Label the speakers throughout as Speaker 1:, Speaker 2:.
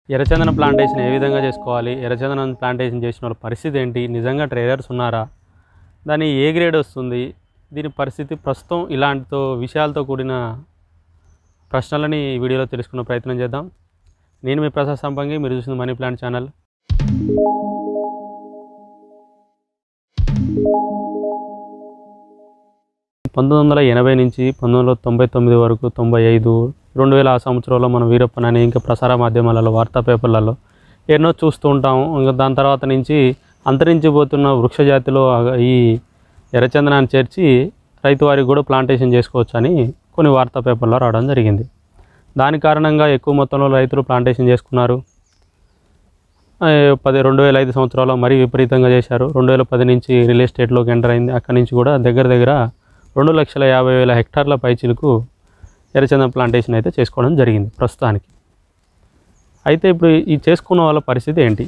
Speaker 1: ఎర్రచందనం ప్లాంటేషన్ ఏ విధంగా చేసుకోవాలి ఎర్రచందనం ప్లాంటేషన్ చేసిన వాళ్ళ పరిస్థితి ఏంటి నిజంగా ట్రేడర్స్ ఉన్నారా దాని ఏ గ్రేడ్ వస్తుంది దీని పరిస్థితి ప్రస్తుతం ఇలాంటితో విషయాలతో కూడిన ప్రశ్నలని ఈ వీడియోలో తెలుసుకునే ప్రయత్నం చేద్దాం నేను మీ ప్రసాద్ సంపంగి మీరు చూసిన మనీ ప్లాంట్ ఛానల్ పంతొమ్మిది వందల ఎనభై నుంచి పంతొమ్మిది వందల తొంభై తొమ్మిది వరకు తొంభై ఐదు రెండు వేల ఆ సంవత్సరంలో మన వీరప్పన్ అని ఇంకా ప్రసార మాధ్యమాలలో వార్తా పేపర్లలో ఎన్నో చూస్తూ ఉంటాము ఇంకా దాని తర్వాత నుంచి అంతరించిపోతున్న వృక్ష జాతిలో ఆ- ఈ ఎర్రచందనాన్ని చేర్చి రైతు వారికి కూడా ప్లాంటేషన్ చేసుకోవచ్చు అని కొన్ని వార్తా పేపర్లో రావడం జరిగింది దాని కారణంగా ఎక్కువ మొత్తంలో రైతులు ప్లాంటేషన్ చేసుకున్నారు ఆ, పది రెండు వేల ఐదు సంవత్సరాల్లో మరీ విపరీతంగా చేశారు రెండు వేల పది నుంచి రియల్ ఎస్టేట్లోకి ఎంటర్ అయింది అక్కడి నుంచి కూడా దగ్గర దగ్గర రెండు లక్షల యాభై వేల హెక్టార్ల పైచిలకు ఎర్రచందనం ప్లాంటేషన్ అయితే చేసుకోవడం జరిగింది ప్రస్తుతానికి అయితే ఇప్పుడు ఈ చేసుకున్న వాళ్ళ పరిస్థితి ఏంటి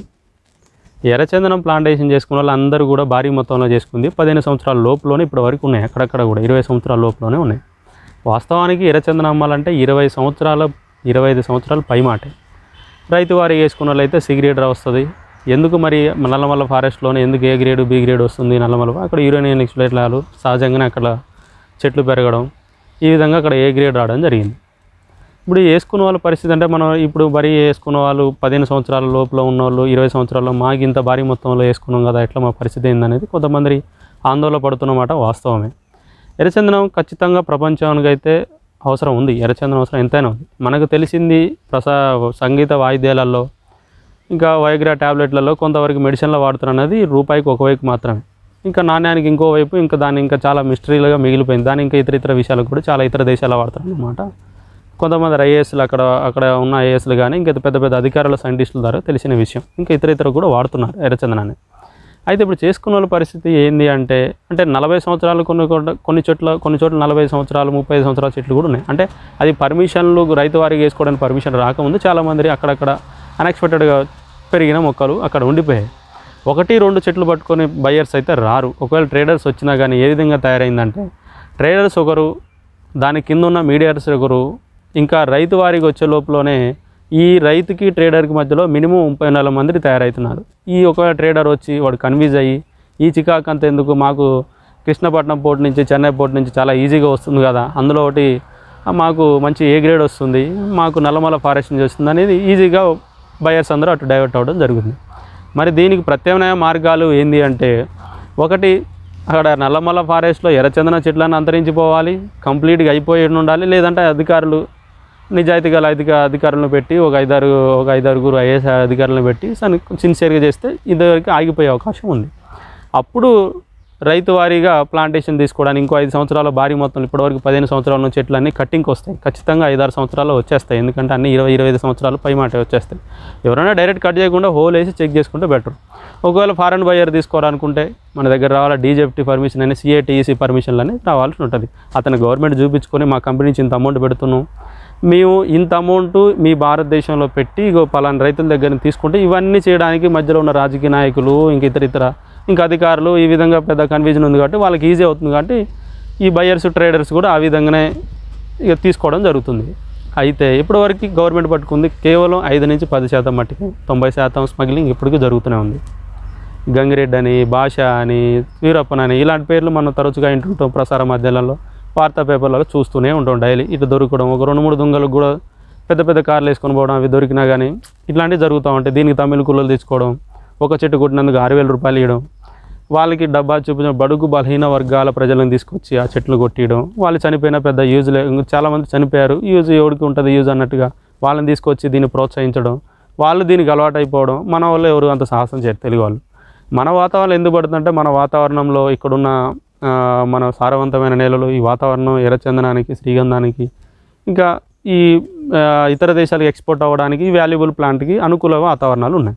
Speaker 1: ఎర్రచందనం ప్లాంటేషన్ చేసుకున్న వాళ్ళు అందరూ కూడా భారీ మొత్తంలో చేసుకుంది పదిహేను సంవత్సరాల లోపులోనే ఇప్పటి వరకు ఉన్నాయి అక్కడక్కడ కూడా ఇరవై సంవత్సరాల లోపులోనే ఉన్నాయి వాస్తవానికి ఎర్రచందనం అమ్మాలంటే ఇరవై సంవత్సరాల ఇరవై ఐదు సంవత్సరాలు పై మాటే రైతు వారి వేసుకున్న వాళ్ళైతే సి గ్రేడ్ వస్తుంది ఎందుకు మరి నల్లమల్ల ఫారెస్ట్లోనే ఎందుకు ఏ గ్రేడ్ బి గ్రేడ్ వస్తుంది నల్లమల్ల అక్కడ యూరేనియన్ ఎక్స్ప్లేట్లాలు సహజంగానే అక్కడ చెట్లు పెరగడం ఈ విధంగా అక్కడ ఏ గ్రేడ్ రావడం జరిగింది ఇప్పుడు ఈ వేసుకున్న వాళ్ళ పరిస్థితి అంటే మనం ఇప్పుడు వరి వేసుకున్న వాళ్ళు పదిహేను సంవత్సరాల లోపల ఉన్న వాళ్ళు ఇరవై సంవత్సరాల్లో మాకు ఇంత భారీ మొత్తంలో వేసుకున్నాం కదా ఎట్లా మా పరిస్థితి ఏందనేది కొంతమంది ఆందోళన పడుతున్నమాట వాస్తవమే ఎర్రచందనం ఖచ్చితంగా ప్రపంచానికి అయితే అవసరం ఉంది ఎర్రచందనం అవసరం ఎంతైనా ఉంది మనకు తెలిసింది ప్రసా సంగీత వాయిద్యాలలో ఇంకా వైగ్రా ట్యాబ్లెట్లలో కొంతవరకు మెడిసిన్లో వాడుతున్నారు అనేది రూపాయికి ఒకవైపు మాత్రమే ఇంకా నాణ్యానికి ఇంకో వైపు ఇంకా దాన్ని ఇంకా చాలా మిస్టరీలుగా మిగిలిపోయింది దాని ఇంకా ఇతర ఇతర విషయాలకు కూడా చాలా ఇతర దేశాల్లో వాడుతారు అన్నమాట కొంతమంది ఐఏఎస్లు అక్కడ అక్కడ ఉన్న ఐఏఎస్లు కానీ ఇంకా పెద్ద పెద్ద అధికారుల సైంటిస్టుల ద్వారా తెలిసిన విషయం ఇంకా ఇతర ఇతర కూడా వాడుతున్నారు ఎర్రచందనాన్ని అయితే ఇప్పుడు చేసుకున్న వాళ్ళ పరిస్థితి ఏంది అంటే అంటే నలభై సంవత్సరాలు కొన్ని కొట్ట- కొన్ని చోట్ల కొన్ని చోట్ల నలభై సంవత్సరాలు ముప్పై ఐదు సంవత్సరాల చెట్లు కూడా ఉన్నాయి అంటే అది పర్మిషన్లు రైతు వారికి వేసుకోవడానికి పర్మిషన్ రాకముందు చాలామంది అక్కడక్కడ అన్ఎక్స్పెక్టెడ్గా పెరిగిన మొక్కలు అక్కడ ఉండిపోయాయి ఒకటి రెండు చెట్లు పట్టుకొని బయర్స్ అయితే రారు ఒకవేళ ట్రేడర్స్ వచ్చినా కానీ ఏ విధంగా తయారైందంటే ట్రేడర్స్ ఒకరు దాని కింద ఉన్న మీడియర్స్ ఒకరు ఇంకా రైతు వారికి వచ్చే లోపలనే ఈ రైతుకి ట్రేడర్కి మధ్యలో మినిమం ముప్పై నాలుగు మంది తయారవుతున్నారు ఈ ఒక ట్రేడర్ వచ్చి వాడు కన్విజ్ అయ్యి ఈ చికాకు అంత ఎందుకు మాకు కృష్ణపట్నం పోర్ట్ నుంచి చెన్నై పోర్ట్ నుంచి చాలా ఈజీగా వస్తుంది కదా అందులో ఒకటి ఆ, మాకు మంచి ఏ గ్రేడ్ వస్తుంది మాకు నల్లమల ఫారెస్ట్ నుంచి వస్తుంది అనేది ఈజీగా బయర్స్ అందరూ అటు డైవర్ట్ అవ్వడం జరుగుతుంది మరి దీనికి ప్రత్యామ్నాయ మార్గాలు ఏంది అంటే ఒకటి అక్కడ నల్లమల్ల ఫారెస్ట్లో ఎర్రచందన చెట్లను అంతరించిపోవాలి కంప్లీట్గా అయిపోయి ఉండాలి లేదంటే అధికారులు నిజాయితీ గల అధిక అధికారులను పెట్టి ఒక ఐదారు ఒక ఐదారుగురు ఐఏఎస్ అధికారులను పెట్టి సన్ సిన్సియర్గా చేస్తే ఇదివరకు ఆగిపోయే అవకాశం ఉంది అప్పుడు రైతు వారీగా ప్లాంటేషన్ తీసుకోవడానికి ఇంకో ఐదు సంవత్సరాల భారీ మొత్తం ఇప్పటివరకు పదిహేను సంవత్సరాల నుంచి చెట్లన్నీ కట్టింగ్కి వస్తాయి ఖచ్చితంగా ఐదారు సంవత్సరాలు వచ్చేస్తాయి ఎందుకంటే అన్ని ఇరవై ఇరవై ఐదు సంవత్సరాలు పై మాట వచ్చేస్తాయి ఎవరైనా డైరెక్ట్ కట్ చేయకుండా హోల్ వేసి చెక్ చేసుకుంటే బెటర్ ఒకవేళ ఫారెన్ బయర్ తీసుకోవాలనుకుంటే మన దగ్గర రావాలి డీజెఫ్టీ పర్మిషన్ అని సిఏటీఈసీ పర్మిషన్లు అని రావాల్సి ఉంటుంది అతను గవర్నమెంట్ చూపించుకొని మా కంపెనీ నుంచి ఇంత అమౌంట్ పెడుతున్నాం మేము ఇంత అమౌంట్ మీ భారతదేశంలో పెట్టి ఇగో పలానా రైతుల దగ్గర నుంచి తీసుకుంటే ఇవన్నీ చేయడానికి మధ్యలో ఉన్న రాజకీయ నాయకులు ఇంక ఇతర ఇతర ఇంకా అధికారులు ఈ విధంగా పెద్ద కన్ఫ్యూజన్ ఉంది కాబట్టి వాళ్ళకి ఈజీ అవుతుంది కాబట్టి ఈ బయర్స్ ట్రేడర్స్ కూడా ఆ విధంగానే ఇక తీసుకోవడం జరుగుతుంది అయితే ఇప్పటివరకు గవర్నమెంట్ పట్టుకుంది కేవలం ఐదు నుంచి పది శాతం మట్టికి తొంభై శాతం స్మగ్లింగ్ ఇప్పటికీ జరుగుతూనే ఉంది గంగిరెడ్డి అని భాష అని వీరప్పన్ అని ఇలాంటి పేర్లు మనం తరచుగా వింటుంటాం ప్రసార మాధ్యమాలలో వార్తా పేపర్లలో చూస్తూనే ఉంటాం డైలీ ఇటు దొరకడం ఒక రెండు మూడు దొంగలకు కూడా పెద్ద పెద్ద కార్లు వేసుకొని పోవడం అవి దొరికినా కానీ ఇట్లాంటివి జరుగుతూ ఉంటాయి దీనికి తమిళ కుల్లలు తెచ్చుకోవడం ఒక చెట్టు కొట్టినందుకు ఆరు వేల రూపాయలు ఇవ్వడం వాళ్ళకి డబ్బా చూపించడం బడుగు బలహీన వర్గాల ప్రజలను తీసుకొచ్చి ఆ చెట్లు కొట్టియడం వాళ్ళు చనిపోయిన పెద్ద యూజ్ లే చాలామంది చనిపోయారు యూజ్ ఎవరికి ఉంటుంది యూజ్ అన్నట్టుగా వాళ్ళని తీసుకొచ్చి దీన్ని ప్రోత్సహించడం వాళ్ళు దీనికి అలవాటు అయిపోవడం మన వాళ్ళు ఎవరు అంత సాహసం చేయరు తెలుగు వాళ్ళు మన వాతావరణం ఎందుకు పడుతుందంటే మన వాతావరణంలో ఇక్కడున్న ఆ, మన సారవంతమైన నేలలు ఈ వాతావరణం ఎర్రచందనానికి శ్రీగంధానికి ఇంకా ఈ ఆ, ఇతర దేశాలకు ఎక్స్పోర్ట్ అవ్వడానికి వాల్యుబుల్ ప్లాంట్కి అనుకూల వాతావరణాలు ఉన్నాయి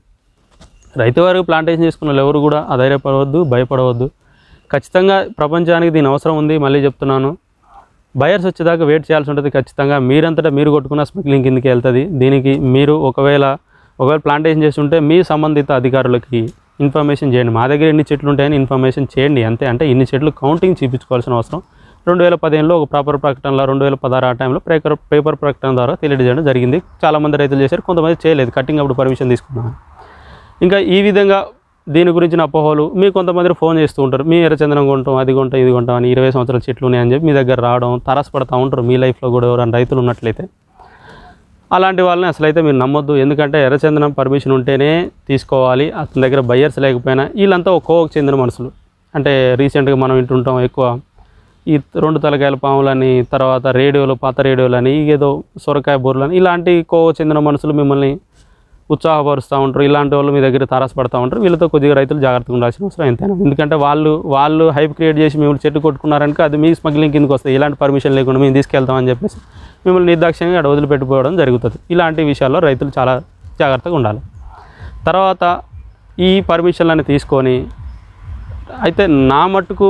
Speaker 1: రైతు వారు ప్లాంటేషన్ చేసుకున్న వాళ్ళు ఎవరు కూడా అధైర్యపడవద్దు భయపడవద్దు ఖచ్చితంగా ప్రపంచానికి దీని అవసరం ఉంది మళ్ళీ చెప్తున్నాను బయర్స్ వచ్చేదాకా వెయిట్ చేయాల్సి ఉంటుంది ఖచ్చితంగా మీరంతటా మీరు కొట్టుకున్న స్మగ్లింగ్ కిందకి వెళ్తుంది దీనికి మీరు ఒకవేళ ఒకవేళ ప్లాంటేషన్ చేస్తుంటే మీ సంబంధిత అధికారులకి ఇన్ఫర్మేషన్ చేయండి మా దగ్గర ఎన్ని చెట్లు ఉంటాయని ఇన్ఫర్మేషన్ చేయండి అంతే అంటే ఇన్ని చెట్లు కౌంటింగ్ చూపించుకోవాల్సిన అవసరం రెండు వేల పదిహేనులో ఒక ప్రాపర్ ప్రకటనలో రెండు వేల పదహారు ఆ టైంలో పేపర్ పేపర్ ప్రకటన ద్వారా తెలియజేయడం జరిగింది చాలామంది రైతులు చేశారు కొంతమంది చేయలేదు కటింగ్ అప్పుడు పర్మిషన్ తీసుకున్నాను ఇంకా ఈ విధంగా దీని గురించిన అపోహలు మీ కొంతమంది ఫోన్ చేస్తూ ఉంటారు మీ ఎర్రచందనం కొంటాం అది కొంటాం ఇది కొంటాం అని ఇరవై సంవత్సరాల చెట్లు ఉన్నాయని చెప్పి మీ దగ్గర రావడం తరసపడతా ఉంటారు మీ లైఫ్లో కూడా ఎవరైనా రైతులు ఉన్నట్లయితే అలాంటి వాళ్ళని అసలు అయితే మీరు నమ్మొద్దు ఎందుకంటే ఎర్రచందనం పర్మిషన్ ఉంటేనే తీసుకోవాలి అతని దగ్గర బయ్యర్స్ లేకపోయినా వీళ్ళంతా ఒక కోవకు చెందిన మనుషులు అంటే రీసెంట్గా మనం వింటుంటాం ఎక్కువ ఈ రెండు తలకాయల పాములని తర్వాత రేడియోలు పాత రేడియోలని ఏదో సొరకాయ బోర్లని ఇలాంటి కోవ చెందిన మనుషులు మిమ్మల్ని ఉత్సాహపరుస్తూ ఉంటారు ఇలాంటి వాళ్ళు మీ దగ్గర తారసపడతా ఉంటారు వీళ్ళతో కొద్దిగా రైతులు జాగ్రత్తగా ఉండాల్సిన అవసరం ఎంతైనా ఎందుకంటే వాళ్ళు వాళ్ళు హైప్ క్రియేట్ చేసి మిమ్మల్ని చెట్టు కొట్టుకున్నారనుక అది మీ స్మగ్లింగ్ కిందకి వస్తాయి ఇలాంటి పర్మిషన్ లేకుండా మేము తీసుకెళ్తామని చెప్పేసి మిమ్మల్ని నిర్దాక్ష్యంగా అక్కడ వదిలిపెట్టిపోవడం జరుగుతుంది ఇలాంటి విషయాల్లో రైతులు చాలా జాగ్రత్తగా ఉండాలి తర్వాత ఈ పర్మిషన్లను తీసుకొని అయితే నా మట్టుకు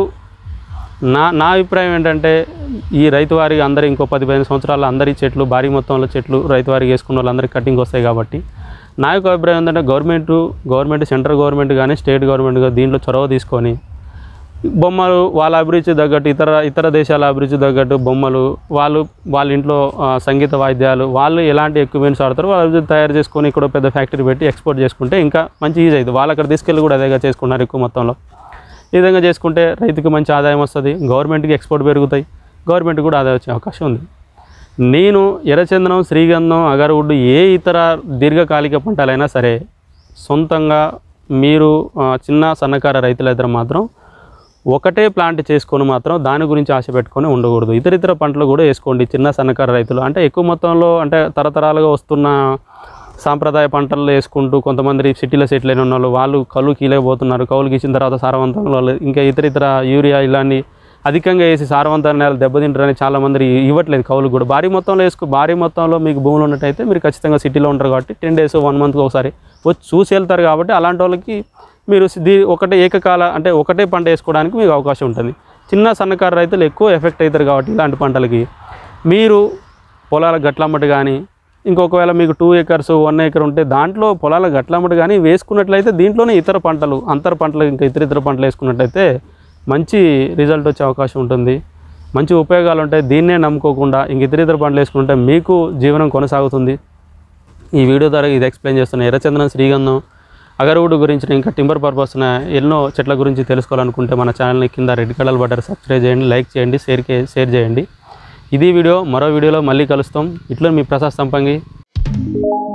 Speaker 1: నా నా అభిప్రాయం ఏంటంటే ఈ రైతు వారికి అందరి ఇంకో పది పదిహేను సంవత్సరాలు అందరి చెట్లు భారీ మొత్తంలో చెట్లు రైతు వారికి వేసుకున్న వాళ్ళందరికీ కటింగ్ వస్తాయి కాబట్టి నా యొక్క అభిప్రాయం ఏంటంటే గవర్నమెంట్ గవర్నమెంట్ సెంట్రల్ గవర్నమెంట్ కానీ స్టేట్ గవర్నమెంట్ కానీ దీంట్లో చొరవ తీసుకొని బొమ్మలు వాళ్ళ అభిరుచి తగ్గట్టు ఇతర ఇతర దేశాల అభిరుచి తగ్గట్టు బొమ్మలు వాళ్ళు వాళ్ళ ఇంట్లో ఆ, సంగీత వాయిద్యాలు వాళ్ళు ఎలాంటి ఎక్విప్మెంట్స్ ఆడతారో వాళ్ళ అభివృద్ధి తయారు చేసుకొని ఇక్కడ పెద్ద ఫ్యాక్టరీ పెట్టి ఎక్స్పోర్ట్ చేసుకుంటే ఇంకా మంచి ఈజీ అవుతుంది వాళ్ళు అక్కడ తీసుకెళ్ళి కూడా అదేగా చేసుకున్నారు ఎక్కువ మొత్తంలో ఈ విధంగా చేసుకుంటే రైతుకి మంచి ఆదాయం వస్తుంది గవర్నమెంట్కి ఎక్స్పోర్ట్ పెరుగుతాయి గవర్నమెంట్ కూడా ఆదాయం వచ్చే అవకాశం ఉంది నేను ఎర్రచందనం శ్రీగంధం అగరవుడ్ ఏ ఇతర దీర్ఘకాలిక పంటలైనా సరే సొంతంగా మీరు ఆ, చిన్న సన్నకారు రైతులైతే మాత్రం ఒకటే ప్లాంట్ చేసుకొని మాత్రం దాని గురించి ఆశ పెట్టుకొని ఉండకూడదు ఇతర ఇతర పంటలు కూడా వేసుకోండి చిన్న సన్నకారు రైతులు అంటే ఎక్కువ మొత్తంలో అంటే తరతరాలుగా వస్తున్న సాంప్రదాయ పంటలు వేసుకుంటూ కొంతమంది సిటీలో సెటిల్ అయిన వాళ్ళు వాళ్ళు కళ్ళు కీలేకపోతున్నారు కౌలు గీసిన తర్వాత సారవంతంగా వాళ్ళు ఇంకా ఇతర ఇతర యూరియా ఇలాంటి అధికంగా వేసి సారవంతమైన నేల దెబ్బతింటారని చాలా మంది ఇవ్వట్లేదు కౌలు కూడా భారీ మొత్తంలో వేసుకో భారీ మొత్తంలో మీకు భూములు ఉన్నట్టయితే మీరు ఖచ్చితంగా సిటీలో ఉంటారు కాబట్టి టెన్ డేస్ వన్ మంత్కి ఒకసారి వచ్చి చూసి వెళ్తారు కాబట్టి అలాంటి వాళ్ళకి మీరు దీ ఒకటే ఏకకాల అంటే ఒకటే పంట వేసుకోవడానికి మీకు అవకాశం ఉంటుంది చిన్న సన్నకారు రైతులు ఎక్కువ ఎఫెక్ట్ అవుతారు కాబట్టి ఇలాంటి పంటలకి మీరు పొలాల గట్లమ్మటి కానీ ఇంకొకవేళ మీకు టూ ఏకర్స్ వన్ ఏకర్ ఉంటే దాంట్లో పొలాల గట్లమ్మటి కానీ వేసుకున్నట్లయితే దీంట్లోనే ఇతర పంటలు అంతర పంటలు ఇంకా ఇతర ఇతర పంటలు వేసుకున్నట్లయితే మంచి రిజల్ట్ వచ్చే అవకాశం ఉంటుంది మంచి ఉపయోగాలు ఉంటాయి దీన్నే నమ్ముకోకుండా ఇంక ఇతర ఇతర పంటలు వేసుకుంటే మీకు జీవనం కొనసాగుతుంది ఈ వీడియో ద్వారా ఇది ఎక్స్ప్లెయిన్ చేస్తున్న ఎర్రచందనం శ్రీగంధం అగరవుడు గురించి ఇంకా టింబర్ పర్పస్ ఎన్నో చెట్ల గురించి తెలుసుకోవాలనుకుంటే మన ఛానల్ని కింద రెడ్ కలర్ బటర్ సబ్స్క్రైబ్ చేయండి లైక్ చేయండి షేర్ షేర్ చేయండి ఇది వీడియో మరో వీడియోలో మళ్ళీ కలుస్తాం ఇట్లా మీ ప్రసాద్ సంపంగి